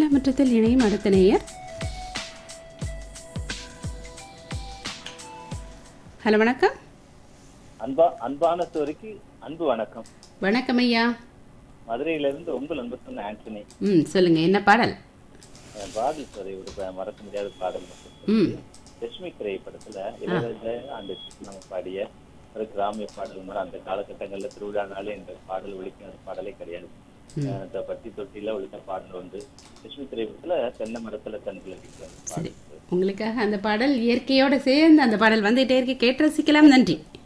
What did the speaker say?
முற்றத்தில் இணையும் அடுத்த நேயர் ஹலோ வணக்கம் அன்பா அன்பான ஸ்டோரிக்கு அன்பு வணக்கம் வணக்கம் ஐயா மதுரையிலிருந்து உங்கள் அன்பு சொன்ன ஆண்டனி ம் சொல்லுங்க என்ன பாடல் அஹ் பாடல் ஸ்டோரி ஒரு ப- மறக்க முடியாத பாடல் ம் லட்சுமி திரைப்படத்துல இளையராஜா அந்த நம்ம பாடிய ஒரு கிராமிய பாடல் மாதிரி அந்த காலகட்டங்கள்ல திருவிழானாலே இந்த பாடல் ஒழிக்காத பாடலே கிடையாது அஹ் இந்த பட்டி தொட்டில ஒழித்த பாடல் வந்து லட்சுமி திரைப்படத்துல தென்னை மரத்துல கண்கள் அடிக்கிற அந்த சரி பாடல் உங்களுக்காக அந்த பாடல் இயற்கையோட சேர்ந்து அந்த பாடல் வந்துட்டே இருக்கு கேட்டு ரசிக்கலாம் நன்றி